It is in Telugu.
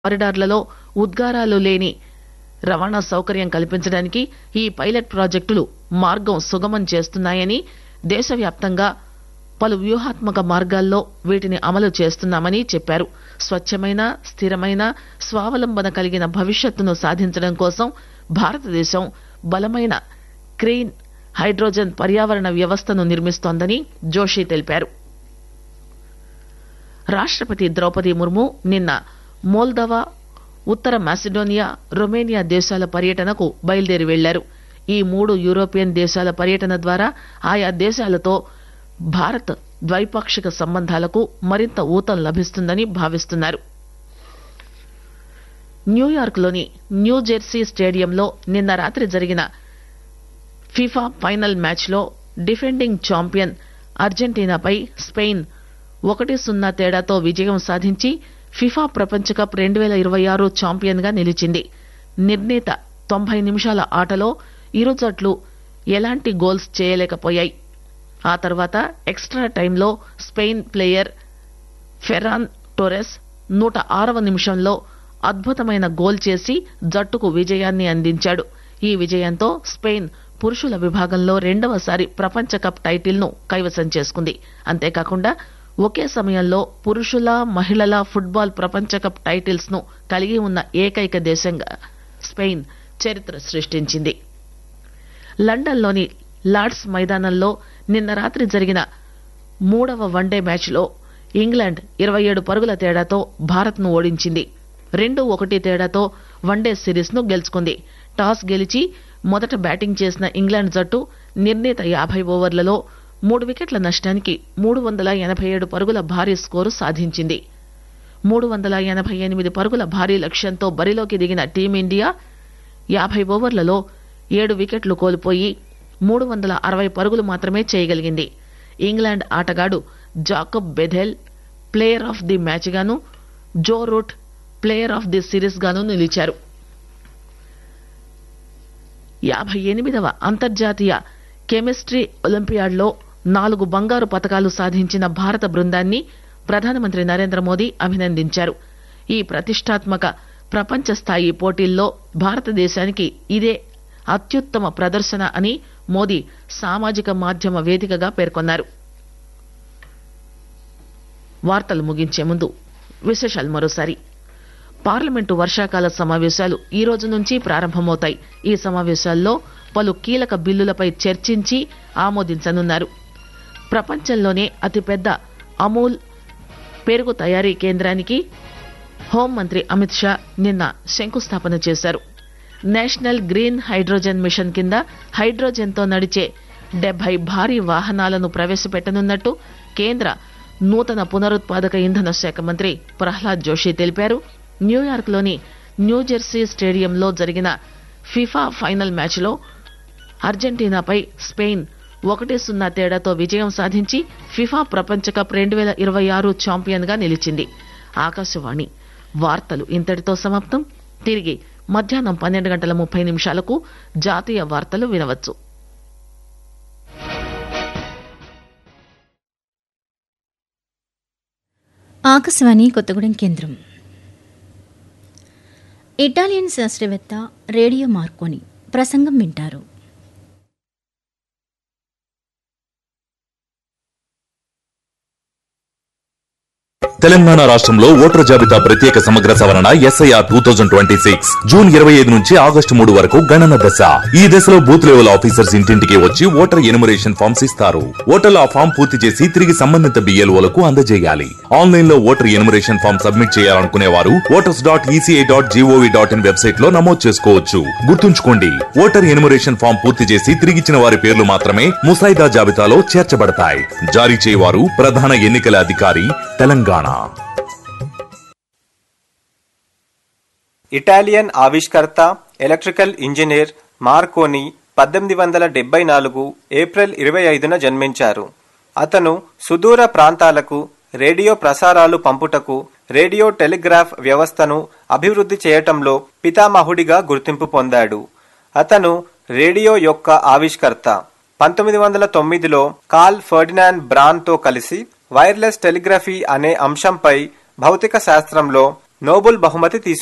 కారిడార్లలో ఉద్గారాలు లేని రవాణా సౌకర్యం కల్పించడానికి ఈ పైలట్ ప్రాజెక్టులు మార్గం సుగమం చేస్తున్నాయని దేశవ్యాప్తంగా పలు వ్యూహాత్మక మార్గాల్లో వీటిని అమలు చేస్తున్నామని చెప్పారు స్వచ్చమైన స్థిరమైన స్వావలంబన కలిగిన భవిష్యత్తును సాధించడం కోసం భారతదేశం బలమైన క్లీన్ హైడ్రోజన్ పర్యావరణ వ్యవస్థను నిర్మిస్తోందని జోషి తెలిపారు రాష్టపతి ద్రౌపది ముర్ము నిన్న మోల్దవా ఉత్తర మాసిడోనియా రొమేనియా దేశాల పర్యటనకు బయలుదేరి వెళ్లారు ఈ మూడు యూరోపియన్ దేశాల పర్యటన ద్వారా ఆయా దేశాలతో భారత్ ద్వైపాక్షిక సంబంధాలకు మరింత ఊతం లభిస్తుందని భావిస్తున్నారు న్యూయార్క్ లోని న్యూ జెర్సీ స్టేడియంలో నిన్న రాత్రి జరిగిన ఫిఫా ఫైనల్ మ్యాచ్లో డిఫెండింగ్ ఛాంపియన్ అర్జెంటీనాపై స్పెయిన్ ఒకటి సున్నా తేడాతో విజయం సాధించి ఫిఫా ప్రపంచ కప్ రెండు వేల ఇరవై ఆరు ఛాంపియన్ గా నిలిచింది నిర్ణీత తొంభై నిమిషాల ఆటలో ఇరు జట్లు ఎలాంటి గోల్స్ చేయలేకపోయాయి ఆ తర్వాత ఎక్స్ట్రా టైంలో స్పెయిన్ ప్లేయర్ ఫెరాన్ టోరెస్ నూట ఆరవ నిమిషంలో అద్భుతమైన గోల్ చేసి జట్టుకు విజయాన్ని అందించాడు ఈ విజయంతో స్పెయిన్ పురుషుల విభాగంలో రెండవసారి ప్రపంచ కప్ టైటిల్ ను కైవసం చేసుకుంది అంతేకాకుండా ఒకే సమయంలో పురుషుల మహిళల ఫుట్బాల్ ప్రపంచ కప్ టైటిల్స్ ను కలిగి ఉన్న ఏకైక దేశంగా స్పెయిన్ చరిత్ర సృష్టించింది లండన్లోని లార్డ్స్ మైదానంలో నిన్న రాత్రి జరిగిన మూడవ వన్డే మ్యాచ్లో ఇంగ్లాండ్ ఇరవై ఏడు పరుగుల తేడాతో భారత్ ను ఓడించింది రెండు ఒకటి తేడాతో వన్డే సిరీస్ ను గెలుచుకుంది టాస్ గెలిచి మొదట బ్యాటింగ్ చేసిన ఇంగ్లాండ్ జట్టు నిర్ణీత యాభై ఓవర్లలో మూడు వికెట్ల నష్టానికి మూడు వందల ఎనభై ఏడు పరుగుల భారీ స్కోరు సాధించింది మూడు వందల ఎనభై ఎనిమిది పరుగుల భారీ లక్ష్యంతో బరిలోకి దిగిన టీమిండియా యాభై ఓవర్లలో ఏడు వికెట్లు కోల్పోయి మూడు వందల అరవై పరుగులు మాత్రమే చేయగలిగింది ఇంగ్లాండ్ ఆటగాడు Jacob Bethell player of the match గాను Joe Root player of the series గాను నిలిచారు యాభై ఎనిమిదవ అంతర్జాతీయ కెమిస్ట్రీ ఒలింపియాడ్లో నాలుగు బంగారు పతకాలు సాధించిన భారత బృందాన్ని ప్రధానమంత్రి నరేంద్ర మోదీ అభినందించారు ఈ ప్రతిష్టాత్మక ప్రపంచ స్థాయి పోటీల్లో భారతదేశానికి ఇదే అత్యుత్తమ ప్రదర్శన అని మోదీ సామాజిక మాధ్యమ వేదికగా పేర్కొన్నారు వార్తలు ముగించే ముందు విశేషాలు మరోసారి పార్లమెంటు వర్షాకాల సమావేశాలు ఈ రోజు నుంచి ప్రారంభమవుతాయి ఈ సమావేశాల్లో పలు కీలక బిల్లులపై చర్చించి ఆమోదించనున్నారు ప్రపంచంలోనే అతిపెద్ద అమూల్ పెరుగు తయారీ కేంద్రానికి హోంమంత్రి అమిత్ షా నిన్న శంకుస్థాపన చేశారు నేషనల్ గ్రీన్ హైడ్రోజన్ మిషన్ కింద హైడ్రోజన్తో నడిచే డెబ్బై భారీ వాహనాలను ప్రవేశపెట్టనున్నట్టు కేంద్ర నూతన పునరుత్పాదక ఇంధన శాఖ మంత్రి ప్రహ్లాద్ జోషి తెలిపారు న్యూయార్క్లోని న్యూజెర్సీ స్టేడియంలో జరిగిన ఫిఫా ఫైనల్ మ్యాచ్లో అర్జెంటీనాపై స్పెయిన్ ఒకటి సున్నా తేడాతో విజయం సాధించి ఫిఫా ప్రపంచ కప్ రెండు వేల ఇరవై ఆరు ఛాంపియన్ గా నిలిచింది ఆకాశవాణి వార్తలు ఇంతటితో సమాప్తం తిరిగి మధ్యాహ్నం పన్నెండు గంటల ముప్పై నిమిషాలకు జాతీయ వార్తలు వినవచ్చు ఆకాశవాణి కొత్తగూడెం కేంద్రం ఇటాలియన్ శాస్త్రవేత్త రేడియో మార్కోని ప్రసంగం వింటారు తెలంగాణ రాష్ట్రంలో ఓటర్ జాబితా ప్రత్యేక సమగ్ర సవరణ SIR two thousand twenty six June ఇరవై ఐదు నుంచి ఆగస్టు మూడు వరకు గణన దశ ఈ దశలో బూత్ లెవెల్ ఆఫీసర్స్ ఇంటింటికి వచ్చి ఓటర్ ఎనుమరేషన్ ఫామ్స్ ఇస్తారు ఓటర్లు ఆ ఫామ్ పూర్తి చేసి తిరిగి సంబంధిత బిఎల్ఓలకు అందజేయాలి ఆన్లైన్ లో ఓటర్ ఎనుమరేషన్ ఫామ్ సబ్మిట్ చేయాలనుకునే వారు voters dot ECI dot gov dot in website లో నమోదు చేసుకోవచ్చు గుర్తుంచుకోండి ఓటర్ ఎనుమరేషన్ ఫామ్ పూర్తి చేసి తిరిగిచ్చిన వారి పేర్లు మాత్రమే ముసాయిదా జాబితాలో చేర్చబడతాయి జారీ చేయవారు ప్రధాన ఎన్నికల అధికారి తెలంగాణ ఇటాలియన్ ఆవిష్కర్త ఎలక్ట్రికల్ ఇంజనీర్ మార్కోని పద్దెనిమిది వందల డెబ్బై నాలుగు ఏప్రిల్ ఇరవై ఐదున జన్మించారు అతను సుదూర ప్రాంతాలకు రేడియో ప్రసారాలు పంపుటకు రేడియో టెలిగ్రాఫ్ వ్యవస్థను అభివృద్ధి చేయటంలో పితామహుడిగా గుర్తింపు పొందాడు అతను రేడియో యొక్క ఆవిష్కర్త పంతొమ్మిది వందల తొమ్మిదిలో కాల్ ఫర్డినాండ్ బ్రాన్తో కలిసి వైర్లెస్ టెలిగ్రఫీ అనే అంశంపై భౌతిక శాస్త్రంలో నోబుల్ బహుమతి తీసుకున్నారు